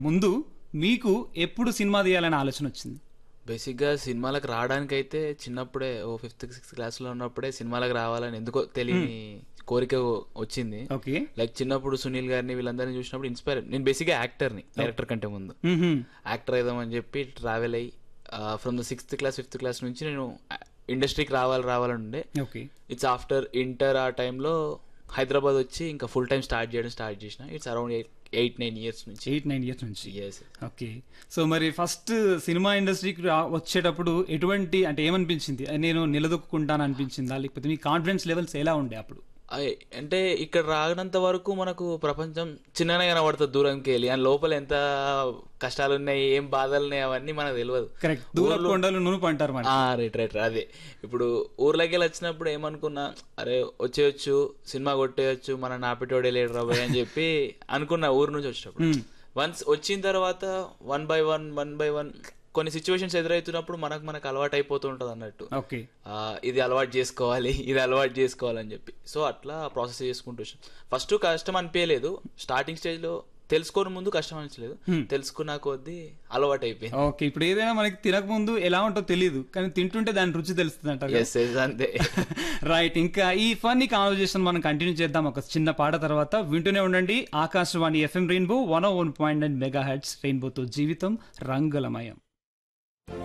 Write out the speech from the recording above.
ముందు మీకు ఎప్పుడు సినిమా తీయాలనే ఆలోచన వచ్చింది బేసిక్గా సినిమాలకు రావడానికి అయితే చిన్నప్పుడే ఓ ఫిఫ్త్ సిక్స్త్ క్లాస్లో ఉన్నప్పుడే సినిమాలకు రావాలని ఎందుకో తెలియని కోరిక వచ్చింది ఓకే లైక్ చిన్నప్పుడు సునీల్ గారిని వీళ్ళందరినీ చూసినప్పుడు ఇన్స్పైర్ నేను బేసిక్గా యాక్టర్ని డైరెక్టర్ కంటే ముందు మ్మ్హ్మ్. యాక్టర్ అయిదామని చెప్పి ట్రావెల్ అయ్యి from the sixth class fifth class నుంచి నేను ఇండస్ట్రీకి రావాలి రావాలని ఉండే ఓకే ఇట్స్ ఆఫ్టర్ ఇంటర్ ఆ టైంలో హైదరాబాద్ వచ్చి ఇంకా ఫుల్ టైం స్టార్ట్ చేయడం స్టార్ట్ చేసిన it's around eight nine years నుంచి ఎయిట్ నైన్ ఇయర్స్ నుంచి ఎస్ ఓకే సో మరి ఫస్ట్ సినిమా ఇండస్ట్రీకి రా- వచ్చేటప్పుడు ఎటువంటి అంటే ఏమనిపించింది నేను నిలదొక్కుంటాను అనిపించిందా లేకపోతే మీ కాన్ఫిడెన్స్ లెవెల్స్ ఎలా ఉండే అప్పుడు అయ్ అంటే ఇక్కడ రానంత వరకు మనకు ప్రపంచం చిన్నగానే కనబడుతుంది దూరంకి వెళ్ళి అని లోపల ఎంత కష్టాలు ఉన్నాయి ఏం బాధలు ఉన్నాయి అవన్నీ మనకు తెలియదు కరెక్ట్ దూర కొండలు నునుపు అంటారు మరి రైట్ రైట్ అదే ఇప్పుడు ఊర్లోకి వెళ్ళి వచ్చినప్పుడు ఏమనుకున్నా అరే వచ్చేయచ్చు సినిమా కొట్టేయచ్చు మన నాపిటోడే లేడు రాబోయ్ అని చెప్పి అనుకున్నా ఊరు నుంచి వచ్చేటప్పుడు వన్స్ వచ్చిన తర్వాత one by one one by one కొన్ని సిచ్యువేషన్స్ ఎదురవుతున్నప్పుడు మనకు మనకు అలవాటు అయిపోతూ ఉంటుంది అన్నట్టు ఓకే ఆ, ఇది అలవాటు చేసుకోవాలి ఇది అలవాటు చేసుకోవాలని చెప్పి సో అట్లా ప్రాసెస్ చేసుకుంటూ వచ్చాం ఫస్ట్ కష్టం అనిపించలేదు స్టార్టింగ్ స్టేజ్ లో తెలుసుకోని ముందు కష్టం అనిపించలేదు తెలుసుకున్న కొద్దీ అలవాటు అయిపోయింది ఓకే ఇప్పుడు ఏదైనా మనకి తినకముందు ఎలా ఉంటుందో తెలియదు కానీ తింటుంటే దాని రుచి తెలుస్తుంది అంటారు ఎస్ ఎస్ అంతే రైట్ ఇంకా ఈ ఫన్నీ కాన్వర్జేషన్ మనం కంటిన్యూ చేద్దాం ఒక చిన్న పాట తర్వాత వింటూనే ఉండండి Akashvani FM rainbow one one point nine mega hits రెయిన్బోతో జీవితం రంగులమయం